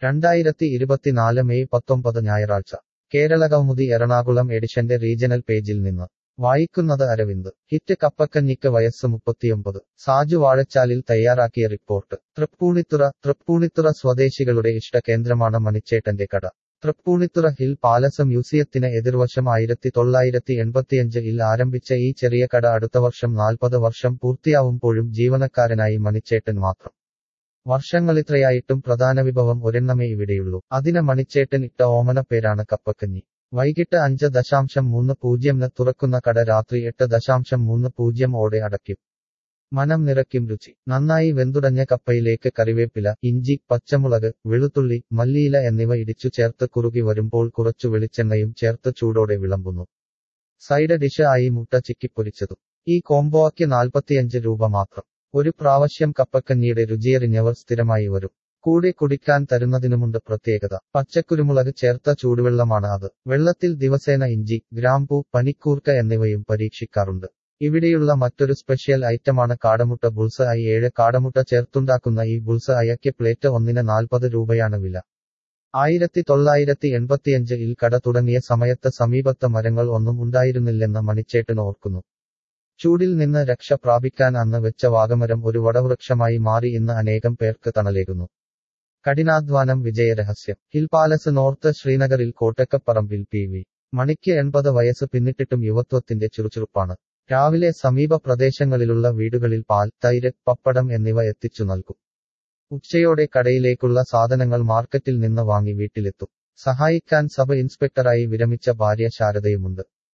രണ്ടായിരത്തി ഇരുപത്തിനാല് മെയ് പത്തൊമ്പത് ഞായറാഴ്ച കേരളകൗമുദി എറണാകുളം എഡിഷന്റെ റീജണൽ പേജിൽ നിന്ന് വായിക്കുന്നത് അരവിന്ദ് ഹിറ്റ് കപ്പക്കഞ്ഞിക്ക് വയസ്സ് മുപ്പത്തിയൊമ്പത് സാജു വാഴച്ചാലിൽ തയ്യാറാക്കിയ റിപ്പോർട്ട് തൃപ്പൂണിത്തുറ തൃപ്പൂണിത്തുറ സ്വദേശികളുടെ ഇഷ്ടകേന്ദ്രമാണ് മണിച്ചേട്ടന്റെ കട തൃപ്പൂണിത്തുറ ഹിൽ പാലസ് മ്യൂസിയത്തിന് എതിർവശം ആയിരത്തി തൊള്ളായിരത്തി എൺപത്തിയഞ്ച് ഇൽ ആരംഭിച്ച ഈ ചെറിയ കട അടുത്ത വർഷം നാൽപ്പത് വർഷം പൂർത്തിയാവുമ്പോഴും ജീവനക്കാരനായി മണിച്ചേട്ടൻ മാത്രം വർഷങ്ങളിത്രയായിട്ടും പ്രധാന വിഭവം ഒരെണ്ണമേ ഇവിടെയുള്ളൂ അതിന് മണിച്ചേട്ടൻ ഇട്ട ഓമന പേരാണ് കപ്പക്കഞ്ഞി വൈകിട്ട് അഞ്ച് ദശാംശം മൂന്ന് പൂജ്യംന് തുറക്കുന്ന കട രാത്രി എട്ട് ദശാംശം മൂന്ന് പൂജ്യം ഓടെ അടയ്ക്കും മനം നിറയ്ക്കും രുചി നന്നായി വെന്തുടഞ്ഞ കപ്പയിലേക്ക് കറിവേപ്പില ഇഞ്ചി പച്ചമുളക് വെളുത്തുള്ളി മല്ലിയില എന്നിവ ഇടിച്ചു ചേർത്ത് കുറുകി വരുമ്പോൾ കുറച്ചു വെളിച്ചെണ്ണയും ചേർത്ത് ചൂടോടെ വിളമ്പുന്നു സൈഡ് ഡിഷ് ആയി മുട്ട ചിക്കിപ്പൊരിച്ചതും ഈ കോംബോയ്ക്ക് നാൽപ്പത്തിയഞ്ച് രൂപ മാത്രം ഒരു പ്രാവശ്യം കപ്പക്കഞ്ഞിയുടെ രുചിയറിഞ്ഞവർ സ്ഥിരമായി വരും കൂടെ കുടിക്കാൻ തരുന്നതിനുമുണ്ട് പ്രത്യേകത പച്ചക്കുരുമുളക് ചേർത്ത ചൂടുവെള്ളമാണ് അത് വെള്ളത്തിൽ ദിവസേന ഇഞ്ചി ഗ്രാമ്പൂ പനിക്കൂർക്ക എന്നിവയും പരീക്ഷിക്കാറുണ്ട് ഇവിടെയുള്ള മറ്റൊരു സ്പെഷ്യൽ ഐറ്റമാണ് കാടമുട്ട ബുൾസ് ഐ ഏഴ് കാടമുട്ട ചേർത്തുണ്ടാക്കുന്ന ഈ ബുൾസ് അയക്ക് പ്ലേറ്റ് ഒന്നിന് നാൽപ്പത് രൂപയാണ് വില ആയിരത്തി തൊള്ളായിരത്തി എൺപത്തിയഞ്ച് ഇൽ കട തുടങ്ങിയ സമയത്ത് സമീപത്ത് മരങ്ങൾ ഒന്നും ഉണ്ടായിരുന്നില്ലെന്ന് മണിച്ചേട്ടൻ ഓർക്കുന്നു ചൂടിൽ നിന്ന് രക്ഷ പ്രാപിക്കാൻ അന്ന് വെച്ച വാഗമരം ഒരു വടവൃക്ഷമായി മാറി ഇന്ന് അനേകം പേർക്ക് തണലേകുന്നു കഠിനാധ്വാനം വിജയരഹസ്യം ഹിൽ പാലസ് നോർത്ത് ശ്രീനഗറിൽ കോട്ടക്കപ്പറമ്പിൽ പി വി മണിക്ക് എൺപത് വയസ്സ് പിന്നിട്ടിട്ടും യുവത്വത്തിന്റെ ചുറുചുറുപ്പാണ് രാവിലെ സമീപ പ്രദേശങ്ങളിലുള്ള വീടുകളിൽ പാൽ തൈര് പപ്പടം എന്നിവ എത്തിച്ചു നൽകും ഉച്ചയോടെ കടയിലേക്കുള്ള സാധനങ്ങൾ മാർക്കറ്റിൽ നിന്ന് വാങ്ങി വീട്ടിലെത്തും സഹായിക്കാൻ സബ് ഇൻസ്പെക്ടറായി വിരമിച്ച ഭാര്യ ശാരദയുമുണ്ട്